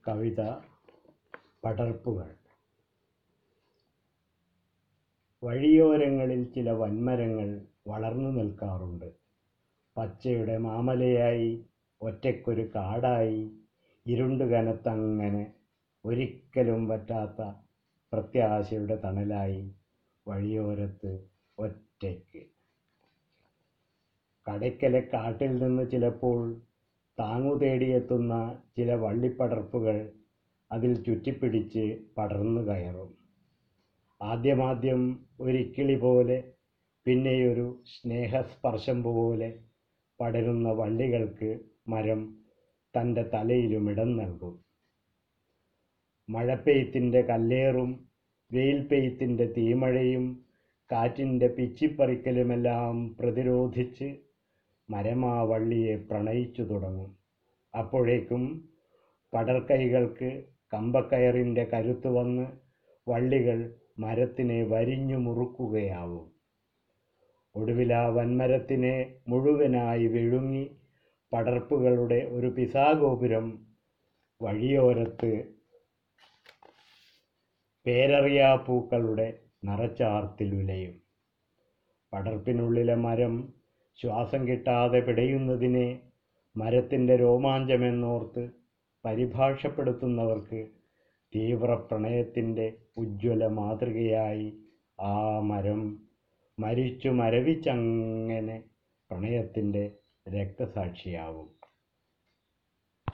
കവിത പടർപ്പുകൾ വഴിയോരങ്ങളിൽ ചില വൻമരങ്ങൾ വളർന്നു നിൽക്കാറുണ്ട് പച്ചയുടെ മാമലയായി ഒറ്റയ്ക്കൊരു കാടായി ഇരുണ്ട് കനത്തങ്ങനെ ഒരിക്കലും പറ്റാത്ത പ്രത്യാശയുടെ തണലായി വഴിയോരത്ത് ഒറ്റയ്ക്ക് കടയ്ക്കലെ കാട്ടിൽ നിന്ന് ചിലപ്പോൾ താങ്ങു തേടിയെത്തുന്ന ചില വള്ളിപ്പടർപ്പുകൾ അതിൽ ചുറ്റിപ്പിടിച്ച് പടർന്നു കയറും ആദ്യമാദ്യം ഒരിക്കിളി പോലെ പിന്നെയൊരു സ്നേഹസ്പർശം പോലെ പടരുന്ന വള്ളികൾക്ക് മരം തൻ്റെ തലയിലും ഇടം നൽകും മഴപ്പെയ്ത്തിൻ്റെ കല്ലേറും വെയിൽ പെയ്ത്തിൻ്റെ തീമഴയും കാറ്റിൻ്റെ പിച്ചിപ്പറിക്കലുമെല്ലാം പ്രതിരോധിച്ച് മരമാ വള്ളിയെ പ്രണയിച്ചു തുടങ്ങും അപ്പോഴേക്കും പടർക്കൈകൾക്ക് കമ്പക്കയറിൻ്റെ കരുത്ത് വന്ന് വള്ളികൾ മരത്തിനെ വരിഞ്ഞു മുറുക്കുകയാവും ഒടുവിൽ ആ വൻമരത്തിനെ മുഴുവനായി വിഴുങ്ങി പടർപ്പുകളുടെ ഒരു പിസാഗോപുരം വഴിയോരത്ത് പേരറിയാ പൂക്കളുടെ നിറച്ചാർത്തിലുലയും പടർപ്പിനുള്ളിലെ മരം ശ്വാസം കിട്ടാതെ പിടയുന്നതിനെ മരത്തിൻ്റെ രോമാഞ്ചമെന്നോർത്ത് പരിഭാഷപ്പെടുത്തുന്നവർക്ക് തീവ്ര പ്രണയത്തിൻ്റെ ഉജ്ജ്വല മാതൃകയായി ആ മരം മരിച്ചു മരവിച്ചങ്ങനെ പ്രണയത്തിൻ്റെ രക്തസാക്ഷിയാവും